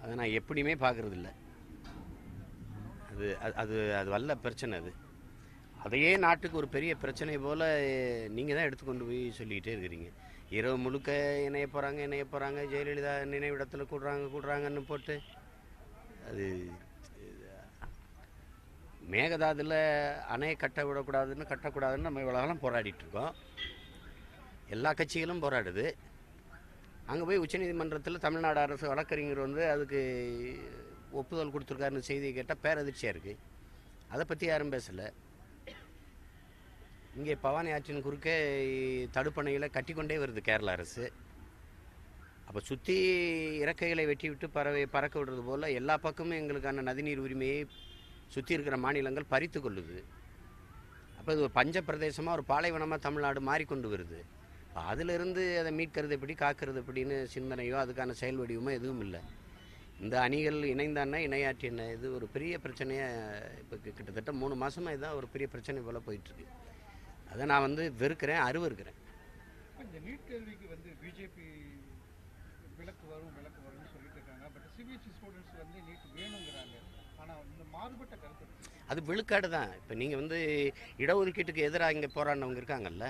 அதை நான் எப்படியுமே பார்க்கறது இல்ல அது அது- அது அது வல்ல பிரச்சனை அது அதையே நாட்டுக்கு ஒரு பெரிய பிரச்சனை போல் நீங்கள் தான் எடுத்துக்கொண்டு போய் சொல்லிக்கிட்டே இருக்கிறீங்க இரவு முழுக்க இணைய போகிறாங்க இணைய போகிறாங்க ஜெயலலிதா நினைவிடத்தில் கூடுறாங்க கூடுறாங்கன்னு போட்டு அது மேகதாதுல அணையை கட்ட விடக்கூடாதுன்னு கட்டக்கூடாதுன்னு நம்ம இவ்வளோ காலம் போராடிட்டு இருக்கோம் எல்லா கட்சிகளும் போராடுது அங்கே போய் உச்சநீதிமன்றத்தில் தமிழ்நாடு அரசு வழக்கறிஞர் வந்து அதுக்கு ஒப்புதல் கொடுத்துருக்காருன்னு செய்தியை கேட்டால் பேரதிர்ச்சியாக இருக்குது அதை பற்றி யாரும் பேசலை இங்கே பவானி ஆற்றின் குறுக்கே தடுப்பணைகளை கட்டிக்கொண்டே வருது கேரள அரசு அப்போ சுற்றி இறக்கைகளை வெட்டி விட்டு பறவை பறக்க விடுறது போல் எல்லா பக்கமும் எங்களுக்கான நதிநீர் உரிமையை சுற்றி இருக்கிற மாநிலங்கள் பறித்து கொள்ளுது அப்போ இது ஒரு பஞ்ச பிரதேசமாக ஒரு பாலைவனமாக தமிழ்நாடு மாறிக்கொண்டு வருது அதிலிருந்து அதை மீட்கிறது எப்படி காக்கிறது எப்படின்னு சிந்தனையோ அதுக்கான செயல் வடிவமோ எதுவும் இல்லை இந்த அணிகள் இணைந்தான்னா இணையாற்றி என்ன இது ஒரு பெரிய பிரச்சனையாக இப்போ கிட்டத்தட்ட மூணு மாசமா இதுதான் ஒரு பெரிய பிரச்சனை போல் போயிட்டுருக்கு அதை நான் வந்து வெறுக்கிறேன் அருவருக்கிறேன் இப்ப இந்த நீட் கேள்விக்கு வந்து பிஜேபி விளக்கு வரும் விளக்கு வரும்னு சொல்லிட்டு இருக்காங்க பட் சிபிஎஸ்சி ஸ்டூடெண்ட்ஸ் வந்து நீட் வேணுங்கிறாங்க ஆனா இந்த மாறுபட்ட கருத்து இருக்கு. அது விழுக்காடு தான் இப்போ நீங்கள் வந்து இடஒதுக்கீட்டுக்கு எதிராக இங்கே போராடினவங்க இருக்காங்கல்ல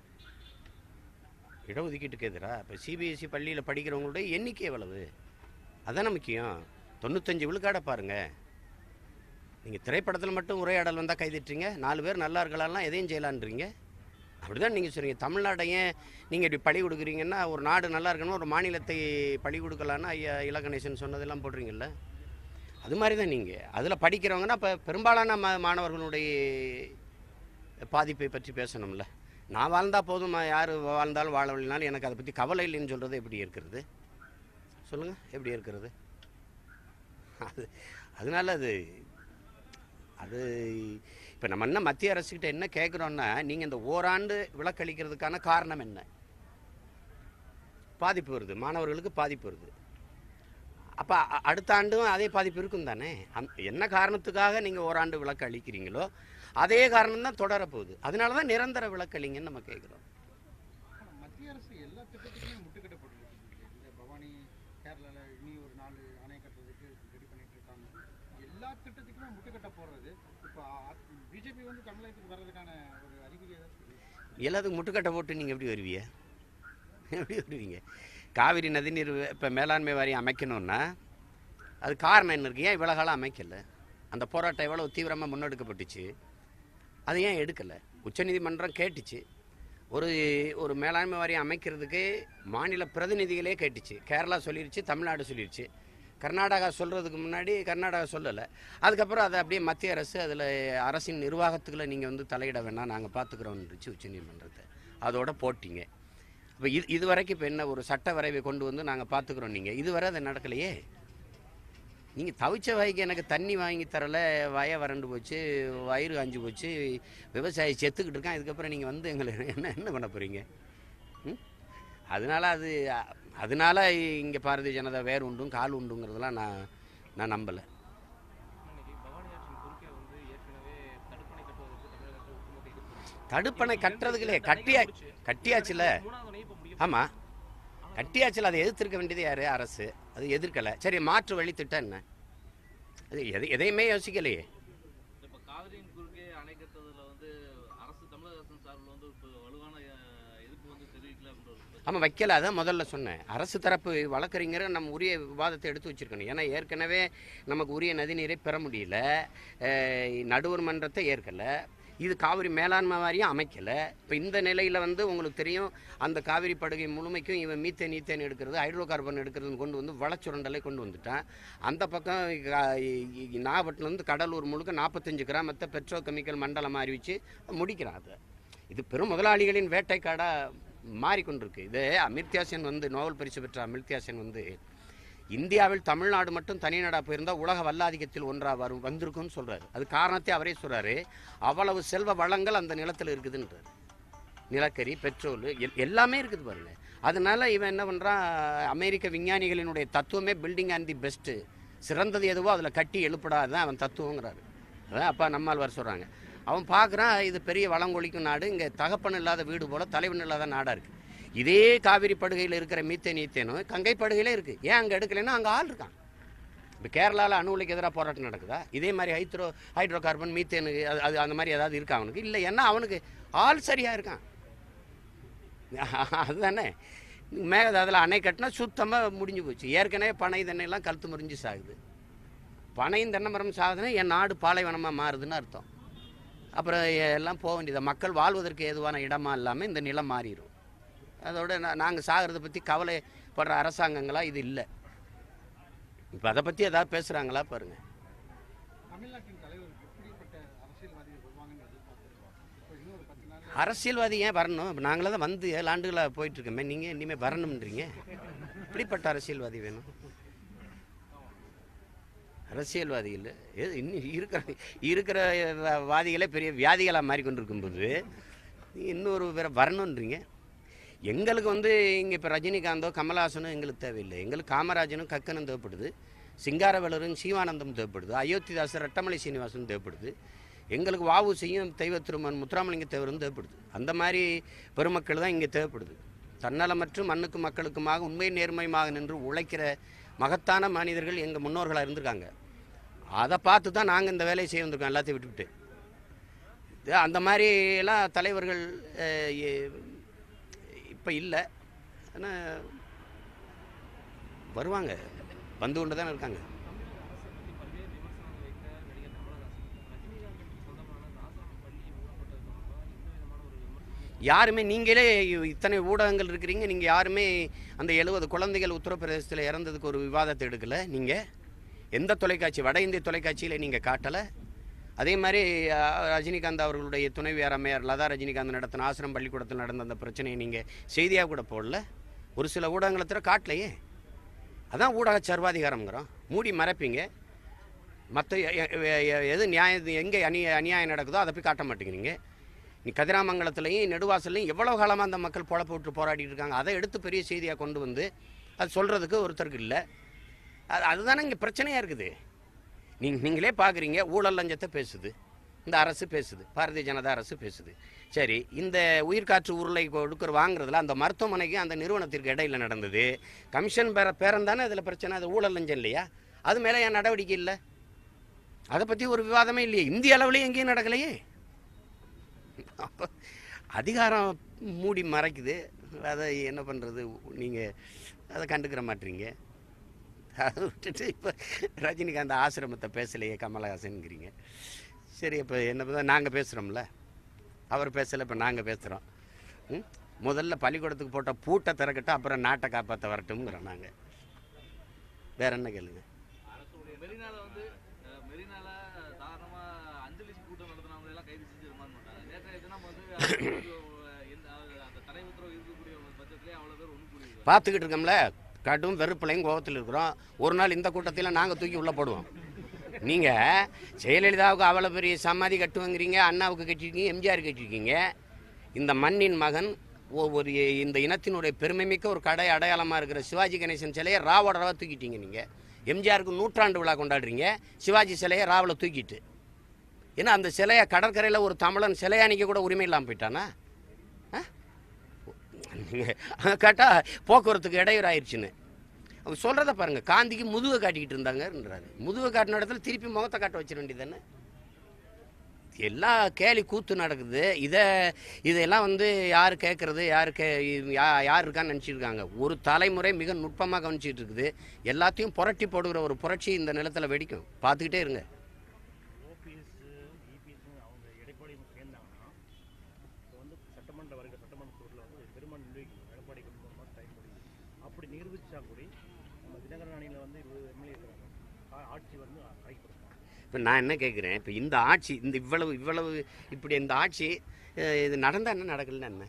இடஒதுக்கீட்டுக்கு எதிராக இப்போ சிபிஎஸ்சி பள்ளியில் படிக்கிறவங்களுடைய எண்ணிக்கை எவ்வளவு அதானே முக்கியம் தொண்ணூத்தஞ்சு விழுக்காடை பாருங்க நீங்கள் திரைப்படத்தில் மட்டும் உரையாடல் வந்தால் கைதிட்டுறீங்க நாலு பேர் நல்லா இருக்கலாம்லாம் எதையும் செய்யலான்றீங்க அப்படிதான் நீங்கள் சொல்றீங்க தமிழ்நாட்டை ஏன் நீங்கள் இப்படி பழி கொடுக்குறீங்கன்னா ஒரு நாடு நல்லா இருக்கணும் ஒரு மாநிலத்தை பழி கொடுக்கலான்னா ஐயா இலகணேசன் சொன்னதெல்லாம் போடுறீங்கல்ல அது மாதிரி தான் நீங்கள் அதில் படிக்கிறவங்கன்னா இப்போ பெரும்பாலான மா மாணவர்களுடைய பாதிப்பை பற்றி பேசணும்ல நான் வாழ்ந்தால் போதும் யார் வாழ்ந்தாலும் வாழவில்லைனாலும் எனக்கு அதை பற்றி கவலை இல்லைன்னு சொல்கிறது எப்படி இருக்கிறது சொல்லுங்கள் எப்படி இருக்கிறது அது அதனால அது அது இப்போ நம்ம என்ன மத்திய அரசுக்கிட்ட என்ன கேட்குறோன்னா நீங்கள் இந்த ஓராண்டு விலக்களிக்கிறதுக்கான காரணம் என்ன பாதிப்பு வருது மாணவர்களுக்கு பாதிப்பு வருது அப்போ அடுத்த ஆண்டும் அதே பாதிப்பு இருக்கும் தானே அந் என்ன காரணத்துக்காக நீங்கள் ஓராண்டு விளக்கு அளிக்கிறீங்களோ அதே காரணம் தான் தொடரப்போகுது அதனால தான் நிரந்தர விளக்கு அளிங்கன்னு நம்ம கேட்குறோம் ஆனா மத்திய அரசு எல்லா திட்டத்துக்குமே முட்டுக்கட்டை போட்டுருக்கு இந்த பவானி கேரளால இனி ஒரு நாலு அணை கட்டுறதுக்கு ரெடி பண்ணிட்டு இருக்காங்க எல்லா திட்டத்துக்குமே முட்டுக்கட்டை போடுறது இப்போ பிஜேபி வந்து தமிழகத்துக்கு வர்றதுக்கான ஒரு அறிகுறி ஏதாச்சும் இருக்கு? எல்லாத்துக்கும் முட்டுக்கட்டை போட்டு நீங்கள் எப்படி வருவீங்க எப்படி வருவீங்க காவிரி நதிநீர் இப்போ மேலாண்மை வாரியம் அமைக்கணும்னா அது காரணம் என்ன இருக்கு ஏன் இவ்வளோ காலம் அமைக்கல அந்த போராட்டம் எவ்வளோ தீவிரமாக முன்னெடுக்கப்பட்டுச்சு அது ஏன் எடுக்கலை உச்சநீதிமன்றம் கேட்டுச்சு ஒரு ஒரு மேலாண்மை வாரியம் அமைக்கிறதுக்கு மாநில பிரதிநிதிகளே கேட்டுச்சு கேரளா சொல்லிருச்சு தமிழ்நாடு சொல்லிருச்சு கர்நாடகா சொல்கிறதுக்கு முன்னாடி கர்நாடகா சொல்லலை அதுக்கப்புறம் அதை அப்படியே மத்திய அரசு அதில் அரசின் நிர்வாகத்துக்குள்ள நீங்கள் வந்து தலையிட வேணாம் நாங்கள் பார்த்துக்குறோம்னுச்சு உச்சநீதிமன்றத்தை அதோட போட்டிங்க இப்போ இது இது வரைக்கும் இப்போ என்ன ஒரு சட்ட வரைவை கொண்டு வந்து நாங்கள் பார்த்துக்குறோம் நீங்கள் இதுவரை அது நடக்கலையே நீங்கள் தவிச்ச வாய்க்கு எனக்கு தண்ணி வாங்கி தரல வய வறண்டு போச்சு வயிறு காஞ்சு போச்சு விவசாயி செத்துக்கிட்டு இருக்கான் இதுக்கப்புறம் நீங்கள் வந்து எங்களை என்ன என்ன பண்ண போகிறீங்க ம் அதனால அது அதனால இங்கே பாரதிய ஜனதா வேர் உண்டும் கால் உண்டுங்கிறதெல்லாம் நான் நான் நம்பலை இன்னைக்கு பவானி ஆற்றின் குறுக்கே வந்து ஏற்கனவே தடுப்பணை கட்டுவதற்கு தமிழகத்தில் ஒட்டுமொத்த எதிர்ப்பு இருக்கு. தடுப்பணை இது கட்டுறதுக்குலே இரண்டு கட்டியா முடிச்சு. கட்டியாச்சுல மூணாவது அணை இப்ப முடிய ஆமாம் கட்டியாச்சுல அதை எதிர்த்திருக்க வேண்டியது யார் அரசு அது எதிர்க்கலை சரி மாற்று வழி திட்டம் என்ன அது எதை எதையுமே யோசிக்கலையே இப்ப காவிரியின் குறுக்கே அணை கட்டுறதுல வந்து அரசு தமிழக அரசின் சார்பில் வந்து இப்போ வலுவான அஹ், எதிர்ப்பு வந்து தெரிவிக்கல அப்படின்ற ஒரு பிரச்சனை. ஆமாம் வைக்கல அதான் முதல்ல சொன்னேன் அரசு தரப்பு வழக்கறிஞரை நம்ம உரிய விவாதத்தை எடுத்து வச்சிருக்கணும் ஏன்னா ஏற்கனவே நமக்கு உரிய நதிநீரை பெற முடியல அஹ் நடுவர் மன்றத்தை ஏற்கலை இது காவிரி மேலாண்மை வாரியம் அமைக்கலை இப்போ இந்த நிலையில் வந்து உங்களுக்கு தெரியும் அந்த காவிரி படுகை முழுமைக்கும் இவன் மீத்தேன் ஈத்தேன் எடுக்கிறது ஹைட்ரோ கார்பன் எடுக்கிறதுன்னு கொண்டு வந்து வளச்சுரண்டலை கொண்டு வந்துட்டான் அந்த பக்கம் கா- நாகப்பட்டினம்லேருந்து கடலூர் முழுக்க நாற்பத்தஞ்சு கிராமத்தை பெட்ரோ கெமிக்கல் மண்டலமாக அறிவித்து முடிக்கிறான் அதை இது பெரும் முதலாளிகளின் வேட்டைக்காடாக மாறிக்கொண்டிருக்கு இது அமிர்த்யா சென் வந்து நோபல் பரிசு பெற்ற அமிர்த்யா சென் வந்து இந்தியாவில் தமிழ்நாடு மட்டும் தனிநாடா போயிருந்தால் உலக வல்லாதிக்கத்தில் ஒன்றா வரும் வந்திருக்கும்னு சொல்றாரு அது காரணத்தை அவரே சொல்றாரு அவ்வளவு செல்வ வளங்கள் அந்த நிலத்தில் இருக்குதுன்றாரு நிலக்கரி பெட்ரோல் எல் எல்லாமே இருக்குது பாருங்க அதனால இவன் என்ன பண்ணுறான் அமெரிக்க விஞ்ஞானிகளினுடைய தத்துவமே பில்டிங் அண்ட் தி பெஸ்ட்டு சிறந்தது எதுவோ அதில் கட்டி எழுப்படாதான் அவன் தத்துவங்கிறாரு அதான் அப்பா நம்மால் வர சொல்கிறாங்க அவன் பார்க்குறான் இது பெரிய வளங்கொழிக்கும் நாடு இங்கே தகப்பன் இல்லாத வீடு போல தலைவன் இல்லாத நாடாக இருக்குது இதே காவிரி படுகையில் இருக்கிற மீத்தேன் ஈத்தேனும் கங்கை படுகையிலே இருக்குது ஏன் அங்கே எடுக்கலைன்னா அங்கே ஆள் இருக்கான் இப்போ கேரளாவில் அணு உலைக்கு எதிராக போராட்டம் நடக்குதா இதே மாதிரி ஹைட்ரோ ஹைட்ரோ கார்பன் மீத்தேனு அது அது அந்த மாதிரி ஏதாவது இருக்கா அவனுக்கு இல்லை ஏன்னா அவனுக்கு ஆள் சரியாக இருக்கான் அதுதானே மேகதாதுல அணை கட்டினா சுத்தமாக முடிஞ்சு போச்சு ஏற்கனவே பனை தென்னையெல்லாம் கழுத்து முறிஞ்சு சாகுது பனையும் தென்னை மரம் சாகுதுன்னா என் நாடு பாலைவனமாக மாறுதுன்னு அர்த்தம் அப்புறம் எல்லாம் போக வேண்டியது மக்கள் வாழ்வதற்கு ஏதுவான இடமா இல்லாமல் இந்த நிலம் மாறிடும் அதோட நாங்கள் சாகிறத பற்றி கவலைப்படுற அரசாங்கங்களா இது இல்லை இப்போ அதை பற்றி ஏதாவது பேசுகிறாங்களா பாருங்கள் தமிழ்நாட்டின் தலைவர் எப்படிப்பட்ட அரசியல்வாதிகள் வருவாங்கன்னு எதிர்பார்த்துருக்கோம் இப்போ இன்னும் ஒரு பத்து நாள் அரசியல்வாதி ஏன் வரணும் இப்போ நாங்களே தான் வந்து ஏழு ஆண்டுகளாக போயிட்டுருக்கோமே நீங்கள் இனிமேல் வரணுன்றீங்க இப்படிப்பட்ட அரசியல்வாதி வேணும் அரசியல்வாதி இல்லை ஏது இன்னும் இருக்கிற இருக்கிற வா- வாதிகளே பெரிய வியாதிகளாக மாறி கொண்டு இருக்கும்போது நீங்கள் இன்னொரு வேற வரணுன்றீங்க எங்களுக்கு வந்து இங்கே இப்போ ரஜினிகாந்தோ கமல்ஹாசனோ எங்களுக்கு தேவையில்லை எங்களுக்கு காமராஜனும் கக்கனும் தேவைப்படுது சிங்காரவேலரும் சீவானந்தம் தேவைப்படுது அயோத்திதாசர் ரெட்டமலை சீனிவாசனும் தேவைப்படுது எங்களுக்கு வாவு செய்யும் தெய்வ திருமன் முத்துராமலிங்க தேவரும் தேவைப்படுது அந்த மாதிரி பெருமக்கள் தான் இங்கே தேவைப்படுது தன்னலமற்று மண்ணுக்கும் மக்களுக்குமாக உண்மை நேர்மையாக நின்று உழைக்கிற மகத்தான மனிதர்கள் எங்கள் முன்னோர்களாக இருந்திருக்காங்க அதை பார்த்து தான் நாங்கள் இந்த வேலையை செய்ய வந்திருக்கோம் எல்லாத்தையும் விட்டுவிட்டு இது அந்த மாதிரி எல்லாம் தலைவர்கள் இப்போ இல்லை ஆனால் வருவாங்க வந்து கொண்டு தானே இருக்காங்க தமிழக அரசை பற்றி பல்வேறு விமர்சனங்கள் வைத்த நடிகர் கமலஹாசன் ரஜினிகாந்த் சொந்தமான அந்த ஆசிரமம் பள்ளி மூடப்பட்டதுக்கு அப்புறம் இந்த விதமான ஒரு விமர்சனம் யாருமே நீங்களே இத்தனை ஊடகங்கள் இருக்கிறீங்க நீங்கள் யாருமே அந்த எழுபது குழந்தைகள் உத்தரப்பிரதேசத்தில் இறந்ததுக்கு ஒரு விவாதத்தை எடுக்கலை நீங்கள் எந்த தொலைக்காட்சி வட இந்திய தொலைக்காட்சியில் நீங்கள் காட்டலை அதே மாதிரி அஹ், ரஜினிகாந்த் அவர்களுடைய துணைவியார் அம்மையார் லதா ரஜினிகாந்த் நடத்தின ஆசிரம் பள்ளிக்கூடத்தில் நடந்த அந்த பிரச்சனையை நீங்கள் செய்தியாக கூட போடல ஒரு சில ஊடகங்களத்தில் காட்டலையே அதான் ஊடக சர்வாதிகாரம்ங்கிறோம் மூடி மறைப்பீங்க மற்ற எது நியாயம் எங்கே அநிய அநியாயம் நடக்குதோ அதை போய் காட்ட மாட்டேங்கிறீங்க நீ கதிராமங்கலத்துலேயும் நெடுவாசல்லையும் எவ்வளோ காலமாக அந்த மக்கள் பொழப்பு விட்டு போராடிட்டு இருக்காங்க அதை எடுத்து பெரிய செய்தியாக கொண்டு வந்து அது சொல்கிறதுக்கு ஒருத்தருக்கு இல்லை அது அதுதானே இங்கே பிரச்சனையாக இருக்குது நீங்கள் நீங்களே பார்க்குறீங்க ஊழல் லஞ்சத்தை பேசுது இந்த அரசு பேசுது பாரதிய ஜனதா அரசு பேசுது சரி இந்த உயிர்காற்று உருளை கொடுக்குற வாங்குறதுல அந்த மருத்துவமனைக்கு அந்த நிறுவனத்திற்கு இடையில நடந்தது கமிஷன் பேர பேரம் தானே அதில் பிரச்சனை அது ஊழல் லஞ்சம் இல்லையா அது மேலே என் நடவடிக்கை இல்லை அதை பற்றி ஒரு விவாதமே இல்லையே இந்திய அளவுலேயும் எங்கேயும் நடக்கலையே அப்ப அதிகாரம் மூடி மறைக்குது அதை என்ன பண்ணுறது நீங்கள் அதை கண்டுக்கிற மாட்டீங்க அதை விட்டுட்டு இப்போ ரஜினிகாந்த் ஆசிரமத்தை பேசலையே கமலஹாசன்ங்கிறீங்க சரி இப்போ என்ன பண்ண நாங்கள் பேசுகிறோம்ல அவர் பேசலை இப்போ நாங்கள் பேசுகிறோம் ம் முதல்ல பள்ளிக்கூடத்துக்கு போட்ட பூட்டை திறக்கட்டும் அப்புறம் நாட்டை காப்பாற்ற வரட்டும்ங்கிறோம் நாங்கள் வேற என்ன கேளுங்க மெரினால வந்து அஹ், மெரினால சாதாரணமா அஞ்சலி கூட்டம் நடத்தினவங்க எல்லாம் கைது செஞ்சு ரிமாண்ட் பண்ணாங்க நேற்றைய தினம் வந்து அஹ், இந்த- அந்த தடை உத்தரவு இருக்கக்கூடிய ஒரு பட்சத்திலே அவ்வளவு பேர் ஒன்று கூடியிருக்காங்க பார்த்துக்கிட்டு இருக்கோம்ல கடும் வெறுப்புலையும் கோபத்தில் இருக்கிறோம் ஒரு நாள் இந்த கூட்டத்தில் நாங்கள் தூக்கி உள்ளே போடுவோம் நீங்கள் ஜெயலலிதாவுக்கு அவ்வளோ பெரிய சமாதி கட்டுவங்கிறீங்க அண்ணாவுக்கு கட்டிருக்கீங்க எம்ஜிஆர் கட்டிருக்கீங்க இந்த மண்ணின் மகன் ஒ- ஒரு இந்த இனத்தினுடைய பெருமைமிக்க ஒரு கடை அடையாளமாக இருக்கிற சிவாஜி கணேசன் சிலையை ராவோட ராவா தூக்கிட்டீங்க நீங்கள் எம்ஜிஆருக்கு நூற்றாண்டு விழா கொண்டாடுறீங்க சிவாஜி சிலையை ராவில் தூக்கிட்டு ஏன்னா அந்த சிலையை கடற்கரையில் ஒரு தமிழன் சிலையை அணிக்க கூட உரிமை இல்லாமல் போயிட்டானா நீங்கள் கேட்டால் போக்குவரத்துக்கு இடையூறு ஆயிடுச்சுன்னு அவங்க சொல்கிறத பாருங்கள் காந்திக்கு முதுவை காட்டிக்கிட்டு இருந்தாங்கன்றாரு முதுவை காட்டின இடத்துல திருப்பி முகத்தை காட்ட வச்சிட வேண்டியதானே எல்லாம் கேலி கூத்து நடக்குது இதை இதெல்லாம் வந்து யார் கேட்குறது யார் கே யா யார் இருக்கான்னு நினச்சிருக்காங்க ஒரு தலைமுறை மிக நுட்பமாக கவனிச்சிட்டு இருக்குது எல்லாத்தையும் புரட்டி போடுகிற ஒரு புரட்சி இந்த நிலத்தில் வெடிக்கும் பார்த்துக்கிட்டே இருங்க ஓபிஎஸ் இபிஎஸ் அவங்க எடப்பாடியும் சேர்ந்தாங்கன்னா இப்போ வந்து சட்டமன்ற வருகிற சட்டமன்ற பொருளில் வந்து ஒரு பெரும்பான்மை நிர்வகிக்கணும் எடப்பாடி கொண்டு ஒரு மாதம் டைம் முடியும் அப்படி நிரூபிச்சா கூட நம்ம தினகரன் அணியில் வந்து இருபது எம்எல்ஏ இருக்கிறாங்க ஆ- ஆட்சி வந்து கைப்படுத்தலாம் இப்போ நான் என்ன கேட்குறேன் இப்போ இந்த ஆட்சி இந்த இவ்வளவு இவ்வளவு இப்படி இந்த ஆட்சி அஹ், இது நடந்தால் என்ன நடக்கலன்னா என்ன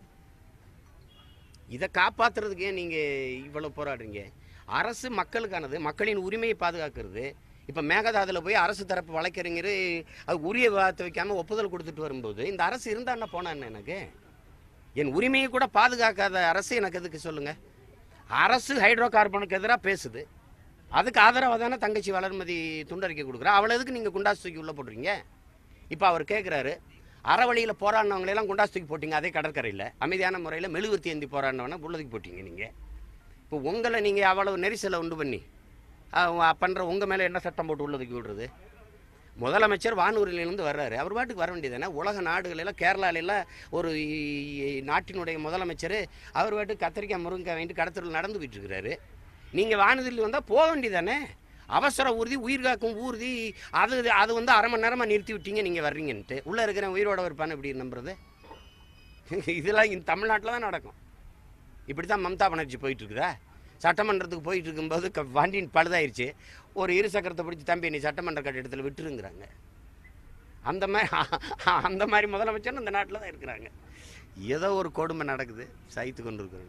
இதை காப்பாற்றுறதுக்கு ஏன் நீங்கள் இவ்வளோ போராடுறீங்க அரசு மக்களுக்கானது மக்களின் உரிமையை பாதுகாக்கிறது இப்போ மேகதாதுல போய் அரசு தரப்பு வழக்கறிஞர் அது உரிய விவாதத்தை வைக்காமல் ஒப்புதல் கொடுத்துட்டு வரும்போது இந்த அரசு இருந்தா என்ன போனா என்ன எனக்கு என் உரிமையை கூட பாதுகாக்காத அரசு எனக்கு எதுக்கு சொல்லுங்கள் அரசு ஹைட்ரோ கார்பனுக்கு எதிராக பேசுது அதுக்கு ஆதரவாக தானே தங்கச்சி வளர்மதி துண்டறிக்கை கொடுக்குறா அவளை எதுக்கு நீங்கள் குண்டாஸ் தூக்கி உள்ளே போடுறீங்க இப்போ அவர் கேட்குறாரு அறவழியில் போராடினவங்களெல்லாம் குண்டாஸ் தூக்கி போட்டீங்க அதே கடற்கரையில் அமைதியான முறையில் மெழுகுவர்த்தி ஏந்தி போராடினவன உள்ளதுக்கு போட்டீங்க நீங்கள் இப்போ உங்களை நீங்கள் அவ்வளவு நெரிசலை உண்டு பண்ணி பண்ணுற உங்கள் மேலே என்ன சட்டம் போட்டு உள்ள தூக்கி விடுறது முதலமைச்சர் வானூரிலிருந்து வர்றாரு அவர் பாட்டுக்கு வர வேண்டியதானே உலக நாடுகளெல்லாம் கேரளாலெல்லாம் ஒரு இ- நாட்டினுடைய முதலமைச்சர் அவர் பாட்டுக்கு கத்திரிக்காய் முருங்கைக்காய் வாங்கிட்டு கடத்தல் நடந்துக்கிட்டு இருக்கிறாரு நீங்கள் வானூரில் வந்தால் போக வேண்டியதானே அவசர ஊர்தி உயிர் காக்கும் ஊர்தி அது அது வந்து அரை மணி நேரமாக நிறுத்தி விட்டீங்க நீங்கள் வர்றீங்கன்ட்டு உள்ளே இருக்கிற உயிரோட இருப்பான்னு எப்படி நம்புறது இதெல்லாம் இந்த தமிழ்நாட்டில் தான் நடக்கும் இப்படி தான் மம்தா பானர்ஜி போயிட்டு இருக்குதா சட்டமன்றத்துக்கு போயிட்டு இருக்கும்போது க- வண்டியின் பழுதாயிருச்சு ஒரு இரு சக்கரத்தை பிடிச்சி தம்பி நீ சட்டமன்ற கட்டிடத்தில் விட்டுருங்கிறாங்க அந்த மாதிரி அந்த மாதிரி முதலமைச்சர் இந்த நாட்டில் தான் இருக்கிறாங்க ஏதோ ஒரு கொடுமை நடக்குது சகித்து கொண்டு இருக்கிறோம்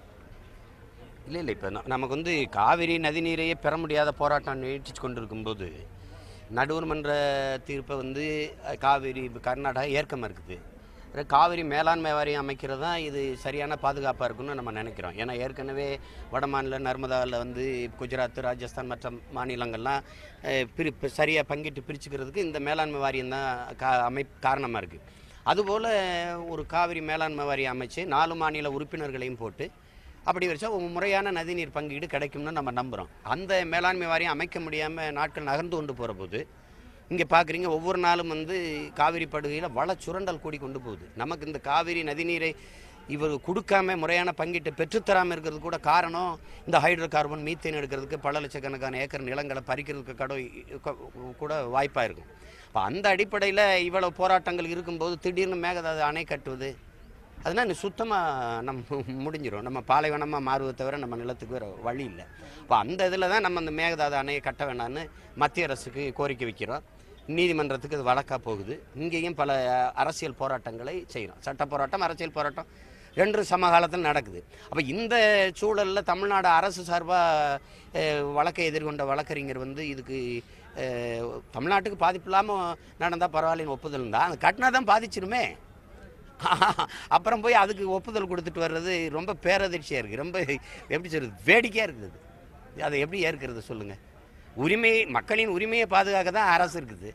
இல்லை இல்லை இப்போ நமக்கு வந்து காவிரி நதிநீரையே பெற முடியாத போராட்டம் நீட்டிச்சு கொண்டு இருக்கும்போது நடுவர் மன்ற தீர்ப்பை வந்து அஹ், காவிரி இப்ப கர்நாடகா ஏற்க மறுக்குது அப்புறம் காவிரி மேலாண்மை வாரியம் அமைக்கிறது தான் இது சரியான பாதுகாப்பாக இருக்கும்னு நம்ம நினைக்கிறோம் ஏன்னா ஏற்கனவே வட மாநில நர்மதாவில் வந்து குஜராத் ராஜஸ்தான் மற்ற மாநிலங்கள்லாம் அஹ், பிரி சரியாக பங்கிட்டு பிரிச்சுக்கிறதுக்கு இந்த மேலாண்மை வாரியம் தான் கா அமை காரணமாக இருக்குது அதுபோல் ஒரு காவிரி மேலாண்மை வாரியம் அமைச்சு நாலு மாநில உறுப்பினர்களையும் போட்டு அப்படி வச்சா ஒரு முறையான நதிநீர் பங்கீடு கிடைக்கும்னு நம்ம நம்புகிறோம் அந்த மேலாண்மை வாரியம் அமைக்க முடியாமல் நாட்கள் நகர்ந்து கொண்டு போகிற போது இங்கே பார்க்குறீங்க ஒவ்வொரு நாளும் வந்து காவிரி படுகையில் வள சுரண்டல் கூடி கொண்டு போகுது நமக்கு இந்த காவிரி நதிநீரை இவர் கொடுக்காம முறையான பங்கீட்டை பெற்றுத்தராமல் இருக்கிறது கூட காரணம் இந்த ஹைட்ரோ கார்பன் மீத்தேன் எடுக்கிறதுக்கு பல லட்சக்கணக்கான ஏக்கர் நிலங்களை பறிக்கிறதுக்கு கடை கூட வாய்ப்பாக இருக்கும் இப்போ அந்த அடிப்படையில் இவ்வளவு போராட்டங்கள் இருக்கும்போது திடீர்னு மேகதாது அணை கட்டுவது அதனால் நீ சுத்தமாக நம்ம முடிஞ்சிடும் நம்ம பாலைவனமாக மாறுவதை தவிர நம்ம நிலத்துக்கு வேறு வழி இல்லை இப்போ அந்த இதில் தான் நம்ம அந்த மேகதாது அணையை கட்ட வேண்டாம்னு மத்திய அரசுக்கு கோரிக்கை வைக்கிறோம் நீதிமன்றத்துக்கு அது வழக்காக போகுது இங்கேயும் பல அரசியல் போராட்டங்களை செய்கிறோம் சட்ட போராட்டம் அரசியல் போராட்டம் ரெண்டும் சமகாலத்தில் நடக்குது அப்போ இந்த சூழலில் தமிழ்நாடு அரசு சார்பாக வழக்கை எதிர்கொண்ட வழக்கறிஞர் வந்து இதுக்கு அஹ், தமிழ்நாட்டுக்கு பாதிப்பு இல்லாமல் நடந்தால் பரவாயில்லன்னு ஒப்புதல் தான் அது கட்டினா தான் பாதிச்சிருமே அப்புறம் போய் அதுக்கு ஒப்புதல் கொடுத்துட்டு வர்றது ரொம்ப பேரதிர்ச்சியாக இருக்குது ரொம்ப எப்படி சொல்கிறது வேடிக்கையாக இருக்குது அதை எப்படி ஏற்கிறது சொல்லுங்கள் உரிமை மக்களின் உரிமையை பாதுகாக்க தான் அரசு இருக்குது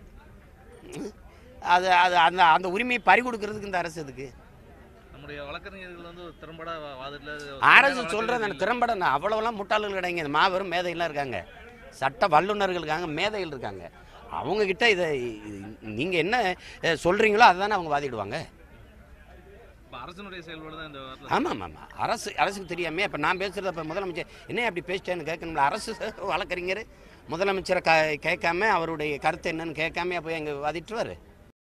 அது அது அந்த அந்த உரிமையை பறி கொடுக்கறதுக்கு இந்த அரசு எதுக்கு நம்முடைய வழக்கறிஞர்கள் வந்து ஒரு திறம்பட வா- வாதத்துல அரசு சொல்கிறது அந்த திறம்பட நான் அவ்வளோலாம் முட்டாள்கள் கிடையாது இந்த மாபெரும் மேதைகள்லாம் இருக்காங்க சட்ட வல்லுநர்கள் இருக்காங்க மேதைகள் இருக்காங்க அவங்க கிட்ட இதை நீங்கள் என்ன அஹ், சொல்றீங்களோ அதை தானே அவங்க வாதிடுவாங்க இப்ப அரசினுடைய செயல்பாடு தான் இந்த வாரத்துல ஆமாம் ஆமாம் அரசு அரசுக்கு தெரியாமே இப்போ நான் பேசுகிறத இப்போ முதலமைச்சர் என்ன அப்படி பேசிட்டேன்னு கேட்கணும்ல அரசு வழக்கறிஞர் முதலமைச்சரை க கேட்காம அவருடைய கருத்து என்னன்னு கேட்காம போய் அங்கே வாதிட்டுருவார்